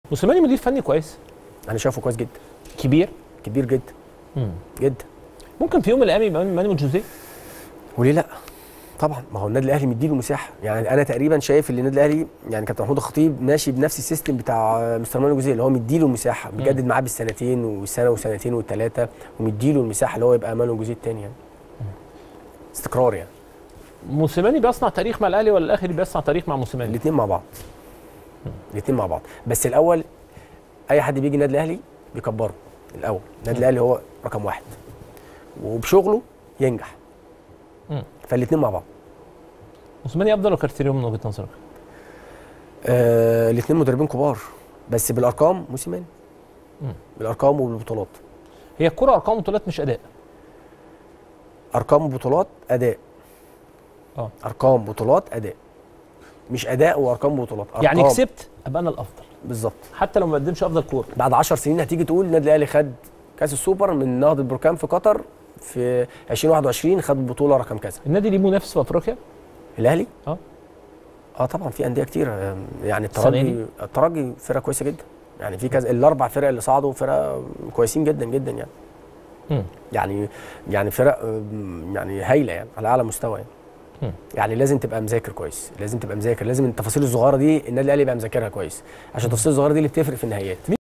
موسيماني مدير فني كويس انا شايفه كويس جدا كبير كبير جدا مم. جدا ممكن في يوم من الايام يبقى مانويل جوزيه وليه لا طبعا ما هو النادي الاهلي مديله مساحه يعني انا تقريبا شايف ان النادي الاهلي يعني كابتن محمود الخطيب ماشي بنفس السيستم بتاع مستر مانويل جوزيه اللي هو مديله مساحه مجدد معاه بالسنتين والسنه وسنتين والثلاثه ومديله المساحه اللي هو يبقى مانويل جوزيه الثاني يعني استقرار يعني موسيماني بيصنع تاريخ مع الاهلي ولا الاهلي بيصنع تاريخ مع موسيماني الاثنين مع بعض الاثنين مع بعض بس الاول اي حد بيجي النادي الاهلي بيكبره الاول النادي الاهلي هو رقم واحد وبشغله ينجح مم. فالاثنين مع بعض موسيماني افضل ولا كارتيريو من وجهه نظرك آه الاثنين مدربين كبار بس بالارقام موسيماني مم. بالارقام وبالبطولات هي الكره ارقام وبطولات مش اداء ارقام وبطولات اداء اه ارقام بطولات اداء مش اداء وارقام بطولات أرقام. يعني كسبت ابقى انا الافضل بالظبط حتى لو ما قدمش افضل كوره بعد 10 سنين هتيجي تقول النادي الاهلي خد كاس السوبر من نهضه بركان في قطر في 2021 خد بطوله رقم كذا النادي ليه منافس في افريقيا الاهلي اه اه طبعا في انديه كتير آه، يعني السنة الترجي دي؟ الترجي فرقه كويسه جدا يعني في كذا الاربع فرق اللي صعدوا فرقه كويسين جدا جدا يعني مم. يعني يعني فرق آم، يعني هايله يعني على اعلى مستوى يعني مم. يعني لازم تبقى مذاكر كويس لازم تبقى مذاكر لازم التفاصيل الصغيره دي النادي الاهلي يبقى مذاكرها كويس عشان التفاصيل الصغيره دي اللي بتفرق في النهائيات